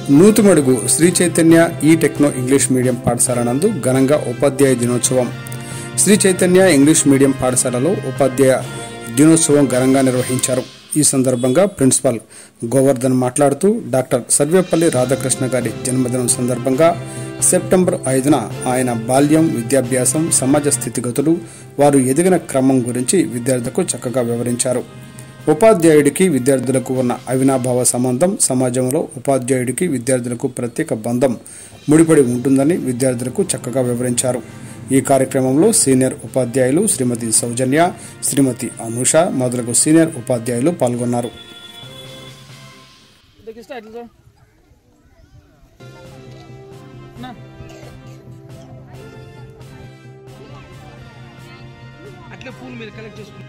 నూతుమడుగు శ్రీ చైతన్య ఈ techno English medium పాఠశాల నందు ఘనంగా ఉపాధ్యాయ దినోత్సవం శ్రీ చైతన్య ఇంగ్లీష్ మీడియం పాఠశాలలో ఉపాధ్యాయ దినోత్సవం ఘనంగా నిర్వహించారు ఈ సందర్భంగా ప్రిన్సిపాల్ గోవర్ధన్ మాట్లాడుతూ డాక్టర్ సర్వేపల్లి రాధాకృష్ణ గారి జన్మదినం సందర్భంగా సెప్టెంబర్ ఐదున ఆయన బాల్యం విద్యాభ్యాసం సమాజ స్థితిగతులు వారు ఎదిగిన క్రమం గురించి విద్యార్థులకు చక్కగా వివరించారు ఉపాధ్యాయుడికి విద్యార్థులకు ఉన్న అవినాభావ సంబంధం సమాజంలో ఉపాధ్యాయుడికి విద్యార్థులకు ప్రత్యేక బంధం ముడిపడి ఉంటుందని విద్యార్థులకు చక్కగా వివరించారు ఈ కార్యక్రమంలో సీనియర్ ఉపాధ్యాయులు శ్రీమతి సౌజన్య శ్రీమతి అనూష మొదలగు సీనియర్ ఉపాధ్యాయులు పాల్గొన్నారు देखिए स्टाइल जो ना అట్లే పూలు మీరు కలెక్ట్ చేసుకుని